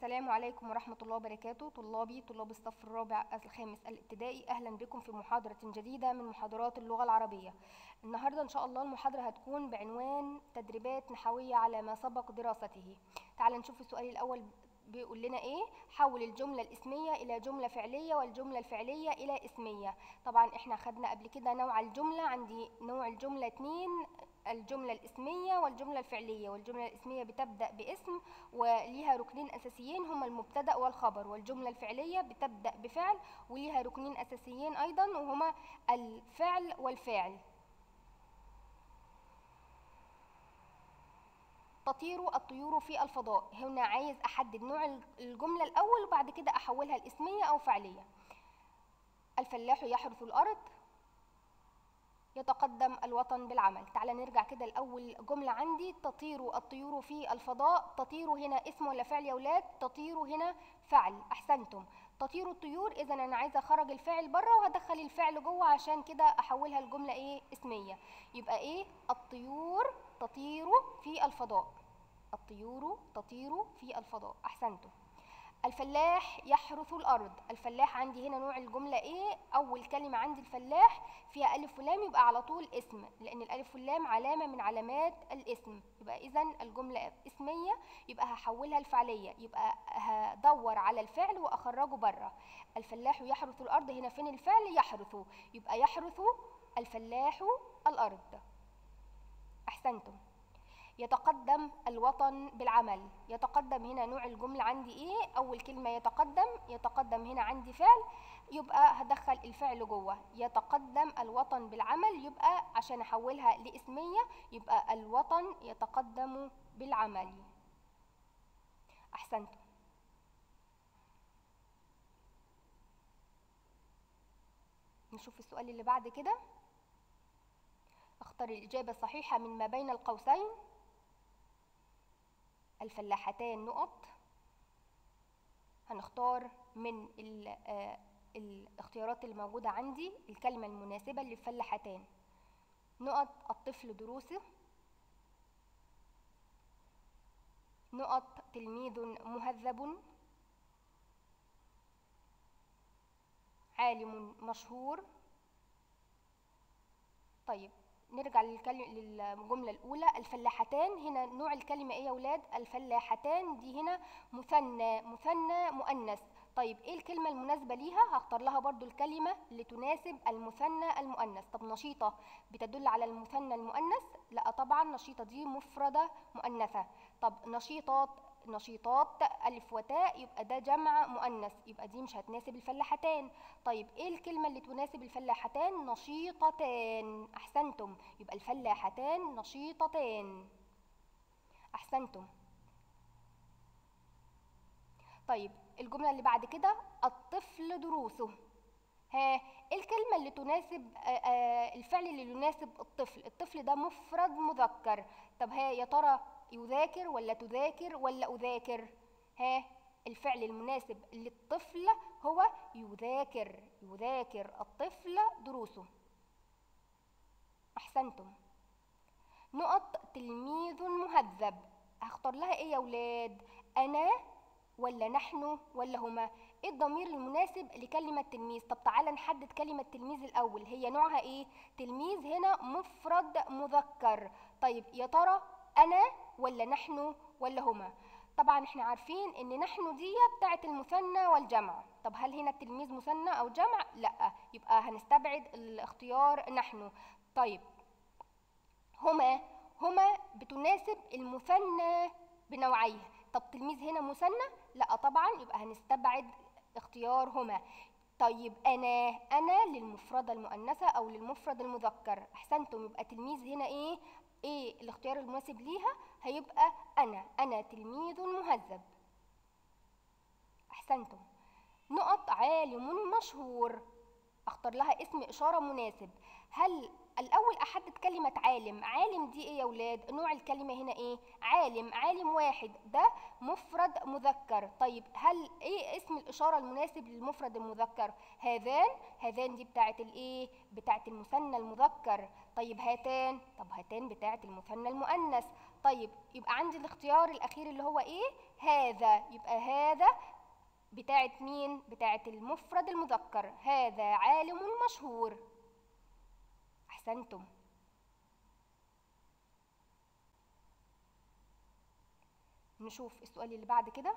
السلام عليكم ورحمة الله وبركاته طلابي طلاب الصف الرابع الخامس الابتدائي أهلا بكم في محاضرة جديدة من محاضرات اللغة العربية النهاردة إن شاء الله المحاضرة هتكون بعنوان تدريبات نحوية على ما سبق دراسته تعال نشوف السؤال الأول بيقول لنا ايه حول الجملة الاسمية الى جملة فعلية والجملة الفعلية الى اسمية طبعا احنا خدنا قبل كده نوع الجملة عندي نوع الجملة اتنين الجملة الاسمية والجملة الفعلية والجملة الاسمية بتبدأ باسم وليها ركنين أساسيين هما المبتدأ والخبر والجملة الفعلية بتبدأ بفعل وليها ركنين أساسيين أيضا وهما الفعل والفاعل تطير الطيور في الفضاء هنا عايز أحدد نوع الجملة الأول وبعد كده أحولها لاسمية أو فعلية الفلاح يحرث الأرض يتقدم الوطن بالعمل تعال نرجع كده الأول جملة عندي تطير الطيور في الفضاء تطير هنا اسم ولا فعل يا ولاد تطير هنا فعل أحسنتم تطير الطيور إذا أنا عايزة أخرج الفاعل بره وهدخل الفعل جوه عشان كده أحولها لجملة إيه اسمية يبقى إيه الطيور تطير في الفضاء الطيور تطير في الفضاء أحسنتم الفلاح يحرث الأرض الفلاح عندي هنا نوع الجملة إيه أول كلمة عندي الفلاح فيها ألف ولام يبقى على طول اسم لأن الألف واللام علامة من علامات الاسم يبقى إذا الجملة اسمية يبقى هحولها لفعلية يبقى هدور على الفعل وأخرجه بره الفلاح يحرث الأرض هنا فين الفعل يحرث يبقى يحرث الفلاح الأرض أحسنتم يتقدم الوطن بالعمل يتقدم هنا نوع الجملة عندي ايه اول كلمة يتقدم يتقدم هنا عندي فعل يبقى هدخل الفعل جوه يتقدم الوطن بالعمل يبقى عشان احولها لاسمية يبقى الوطن يتقدم بالعمل احسنتم نشوف السؤال اللي بعد كده اختار الإجابة الصحيحة من ما بين القوسين الفلاحتان نقط هنختار من الاختيارات الموجودة عندي الكلمة المناسبة للفلاحتان نقط الطفل دروسه نقط تلميذ مهذب عالم مشهور طيب نرجع للجملة الأولى الفلاحتان هنا نوع الكلمة إيه يا ولاد الفلاحتان دي هنا مثنى مثنى مؤنث طيب إيه الكلمة المناسبة ليها هختار لها برضو الكلمة اللي تناسب المثنى المؤنث طب نشيطة بتدل على المثنى المؤنث لا طبعا نشيطة دي مفردة مؤنثة طب نشيطات نشيطات ألف وتاء يبقى ده جمع مؤنث يبقى دي مش هتناسب الفلاحتان طيب ايه الكلمة اللي تناسب الفلاحتان نشيطتان أحسنتم يبقى الفلاحتان نشيطتان أحسنتم طيب الجملة اللي بعد كده الطفل دروسه ها ايه الكلمة اللي تناسب آآ آآ الفعل اللي يناسب الطفل الطفل ده مفرد مذكر طب ها يا ترى يذاكر ولا تذاكر ولا أذاكر ها الفعل المناسب للطفل هو يذاكر يذاكر الطفل دروسه أحسنتم نقط تلميذ مهذب هختار لها ايه يا ولاد انا ولا نحن ولا هما ايه الضمير المناسب لكلمة تلميذ طب تعالى نحدد كلمة تلميذ الأول هي نوعها ايه تلميذ هنا مفرد مذكر طيب يا ترى أنا ولا نحن ولا هما طبعا احنا عارفين ان نحن دي بتاعت المثنى والجمع طب هل هنا التلميذ مثنى او جمع لا يبقى هنستبعد الاختيار نحن طيب هما هما بتناسب المثنى بنوعيه طب تلميذ هنا مثنى لا طبعا يبقى هنستبعد اختيار هما طيب انا انا للمفردة المؤنثة او للمفرد المذكر احسنتم يبقى تلميذ هنا ايه ايه الاختيار المناسب ليها هيبقى انا انا تلميذ مهذب احسنتم نقط عالم مشهور اختار لها اسم اشاره مناسب هل الاول احدد كلمه عالم عالم دي ايه يا ولاد نوع الكلمه هنا ايه عالم عالم واحد ده مفرد مذكر طيب هل ايه اسم الاشاره المناسب للمفرد المذكر هذان هذان دي بتاعه الايه بتاعه المثنى المذكر طيب هاتان طب هاتان بتاعه المثنى المؤنث طيب يبقى عندي الاختيار الاخير اللي هو ايه هذا يبقى هذا بتاعت مين بتاعت المفرد المذكر هذا عالم مشهور احسنتم نشوف السؤال اللي بعد كده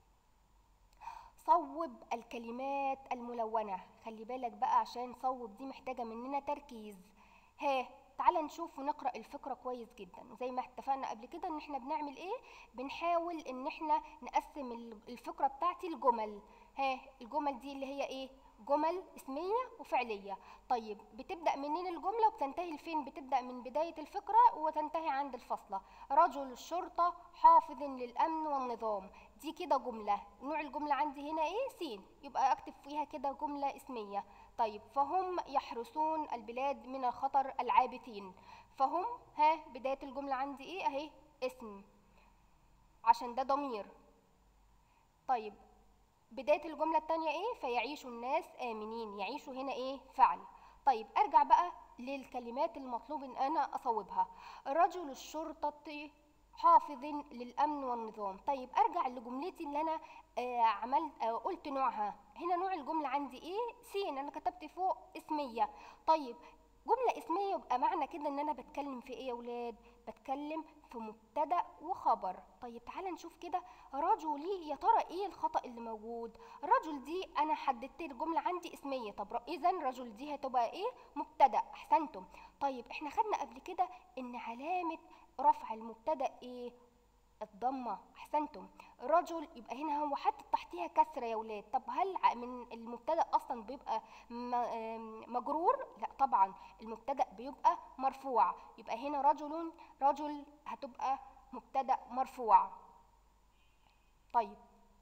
صوب الكلمات الملونة خلي بالك بقى عشان صوب دي محتاجة مننا تركيز ها تعالى نشوف ونقرأ الفكرة كويس جدا زي ما اتفقنا قبل كده ان احنا بنعمل ايه بنحاول ان احنا نقسم الفكرة بتاعتي لجمل ها الجمل دي اللي هي ايه جمل اسمية وفعلية طيب بتبدأ منين الجملة وبتنتهي لفين بتبدأ من بداية الفكرة وتنتهي عند الفصلة رجل الشرطة حافظ للأمن والنظام دي كده جملة نوع الجملة عندي هنا ايه سين يبقى اكتب فيها كده جملة اسمية طيب فهم يحرسون البلاد من الخطر العابثين فهم ها بداية الجملة عندي ايه اهي اسم عشان ده ضمير طيب بداية الجملة التانية ايه فيعيش الناس آمنين يعيشوا هنا ايه فعل طيب ارجع بقى للكلمات المطلوب ان انا اصوبها رجل الشرطة حافظ للامن والنظام طيب ارجع لجملتي اللي انا آه عملت آه قلت نوعها هنا نوع الجمله عندي ايه سين انا كتبت فوق اسميه طيب جمله اسميه يبقى معنى كده ان انا بتكلم في ايه يا ولاد بتكلم في مبتدا وخبر طيب تعالى نشوف كده رجلي يا ترى ايه الخطا اللي موجود رجل دي انا حددت الجمله عندي اسميه طب اذا رجل دي هتبقى ايه مبتدا احسنتم طيب احنا خدنا قبل كده ان علامه رفع المبتدا ايه الضمه احسنتم رجل يبقى هنا هو حاطط تحتيها كسره يا ولاد طب هل من المبتدا اصلا بيبقى مجرور لا طبعا المبتدا بيبقى مرفوع يبقى هنا رجل رجل هتبقى مبتدا مرفوع طيب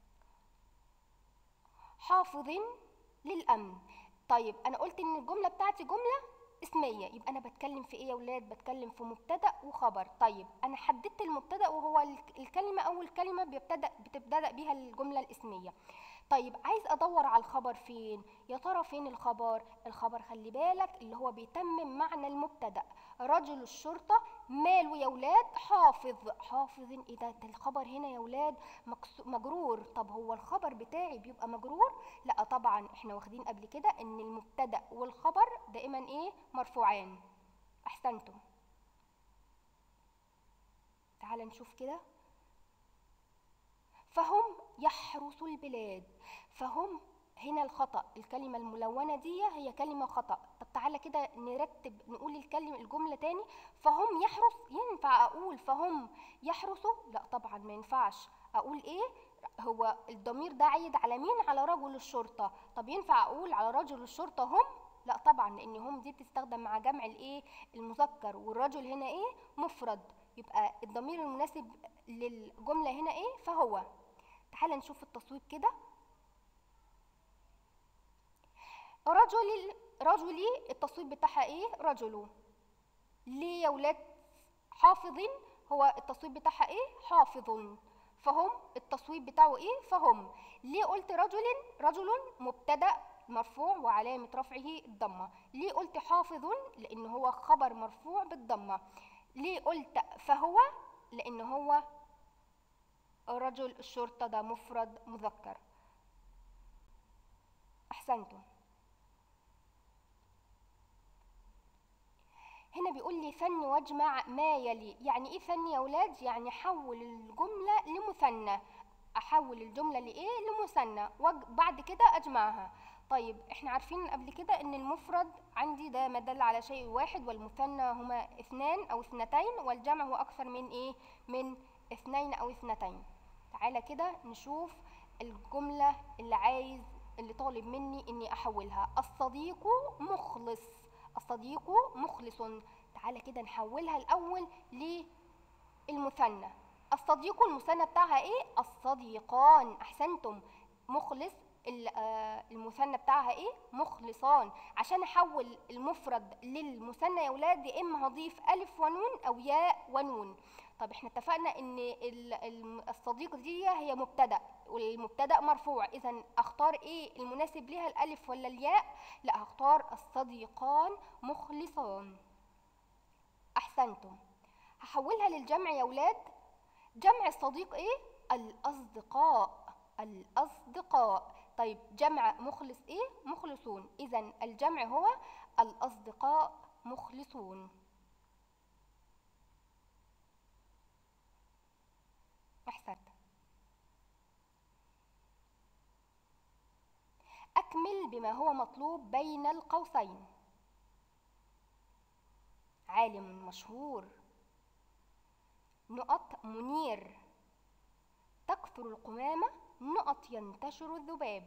حافظ للامن طيب انا قلت ان الجمله بتاعتي جمله اسميه يبقى انا بتكلم في ايه يا ولاد بتكلم في مبتدا وخبر طيب انا حددت المبتدا وهو الكلمه اول كلمه بيبتدا بتبدا بيها الجمله الاسميه طيب عايز ادور على الخبر فين يا ترى فين الخبر الخبر خلي بالك اللي هو بيتمم معنى المبتدا رجل الشرطه ماله يا ولاد حافظ حافظ ايه ده ده الخبر هنا يا ولاد مجرور طب هو الخبر بتاعي بيبقى مجرور لا طبعا احنا واخدين قبل كده ان المبتدا والخبر دائما ايه مرفوعان احسنتم تعال نشوف كده فهم يحرسوا البلاد فهم هنا الخطأ الكلمة الملونة دي هي كلمة خطأ طب تعالى كده نرتب نقول الكلمة الجملة تاني فهم يحرس ينفع أقول فهم يحرسوا لا طبعا ما ينفعش أقول إيه هو الضمير ده عايد على مين على رجل الشرطة طب ينفع أقول على رجل الشرطة هم لا طبعا لأن هم دي بتستخدم مع جمع الإيه المذكر والرجل هنا إيه مفرد يبقى الضمير المناسب للجملة هنا إيه فهو تعال نشوف التصويب كده رجل رجلي التصويب بتاعها ايه رجل ليه يا ولاد حافظ هو التصويب بتاعها ايه حافظ فهم التصويب بتاعه ايه فهم ليه قلت رجل رجل مبتدا مرفوع وعلامة رفعه الضمة ليه قلت حافظ لأن هو خبر مرفوع بالضمة ليه قلت فهو لأن هو رجل الشرطة ده مفرد مذكر أحسنتم هنا بيقول لي ثني واجمع ما يلي يعني ايه ثني يا اولاد يعني حول الجمله لمثنى احول الجمله لايه لمثنى وبعد كده اجمعها طيب احنا عارفين قبل كده ان المفرد عندي ده ما دل على شيء واحد والمثنى هما اثنان او اثنتين والجمع هو اكثر من ايه من اثنين او اثنتين تعالى كده نشوف الجمله اللي عايز اللي طالب مني اني احولها الصديق مخلص الصديق مخلص تعالى كده نحولها الاول للمثنى الصديق المثنى بتاعها ايه الصديقان احسنتم مخلص المثنى بتاعها ايه مخلصان عشان احول المفرد للمثنى يا اولاد يا اما هضيف الف ونون او ياء ونون طب احنا اتفقنا ان الصديق دي هي مبتدا والمبتدا مرفوع اذا اختار ايه المناسب ليها الالف ولا الياء لا هختار الصديقان مخلصان احسنتم هحولها للجمع يا ولاد جمع الصديق ايه الاصدقاء الاصدقاء طيب جمع مخلص ايه مخلصون اذا الجمع هو الاصدقاء مخلصون احسنت اكمل بما هو مطلوب بين القوسين عالم مشهور نقط منير تكثر القمامة نقط ينتشر الذباب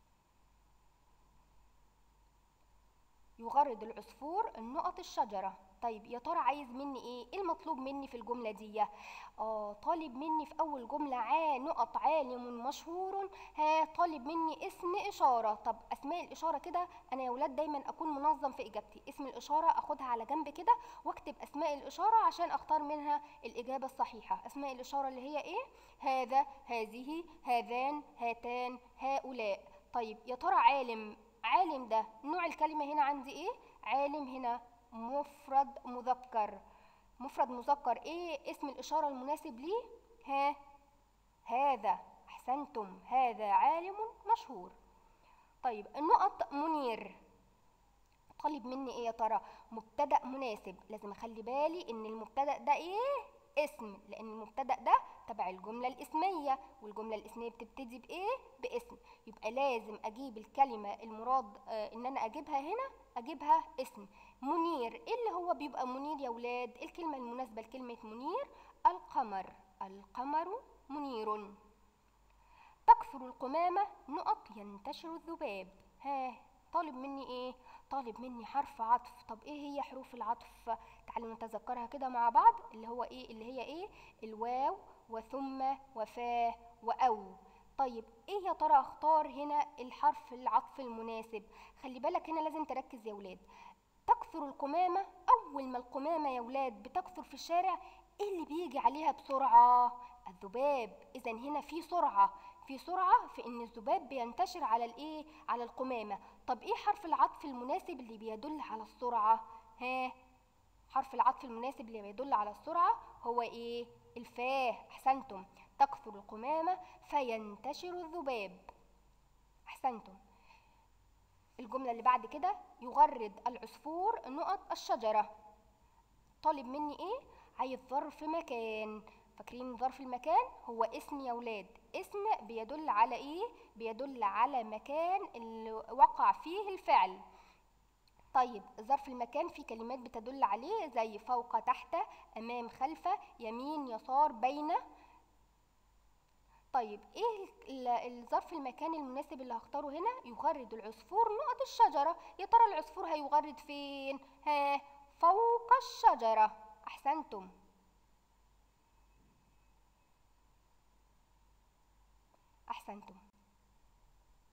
يغرد العصفور النقط الشجرة طيب يا ترى عايز مني ايه ايه المطلوب مني في الجمله دي اه طالب مني في اول جمله عا نقط عالم مشهور ها طالب مني اسم اشاره طب اسماء الاشاره كده انا يا ولاد دايما اكون منظم في اجابتي اسم الاشاره اخدها على جنب كده واكتب اسماء الاشاره عشان اختار منها الاجابه الصحيحه اسماء الاشاره اللي هي ايه هذا هذه هذان هاتان هؤلاء طيب يا ترى عالم عالم ده نوع الكلمه هنا عندي ايه عالم هنا مفرد مذكر مفرد مذكر ايه اسم الاشاره المناسب ليه ها هذا احسنتم هذا عالم مشهور طيب النقط منير طالب مني ايه يا ترى مبتدا مناسب لازم اخلي بالي ان المبتدا ده ايه اسم لان المبتدا ده تبع الجمله الاسميه والجمله الاسميه بتبتدي بايه باسم يبقى لازم اجيب الكلمه المراد آه ان انا اجيبها هنا اجيبها اسم منير ايه اللي هو بيبقى منير يا ولاد إيه الكلمه المناسبه لكلمه منير القمر القمر منير تكثر القمامه نقط ينتشر الذباب ها طالب مني ايه طالب مني حرف عطف طب ايه هي حروف العطف تعالوا نتذكرها كده مع بعض اللي هو ايه اللي هي ايه الواو وثم وفاه واو طيب ايه يا ترى اختار هنا الحرف العطف المناسب خلي بالك هنا لازم تركز يا ولاد تكثر القمامة أول ما القمامة يا ولاد بتكثر في الشارع إيه اللي بيجي عليها بسرعة؟ الذباب إذا هنا في سرعة في سرعة في إن الذباب بينتشر على الإيه؟ على القمامة طب إيه حرف العطف المناسب اللي بيدل على السرعة؟ ها؟ حرف العطف المناسب اللي بيدل على السرعة هو إيه؟ الفاه أحسنتم تكثر القمامة فينتشر الذباب أحسنتم الجملة اللي بعد كده يغرد العصفور نقط الشجرة طالب مني ايه عايز ظرف مكان فاكرين ظرف المكان هو اسم يا ولاد اسم بيدل على ايه بيدل على مكان اللي وقع فيه الفعل طيب ظرف المكان في كلمات بتدل عليه زي فوق تحت امام خلف يمين يسار بين طيب ايه الظرف المكان المناسب اللي هختاره هنا يغرد العصفور نقط الشجرة يا ترى العصفور هيغرد فين ها فوق الشجرة احسنتم احسنتم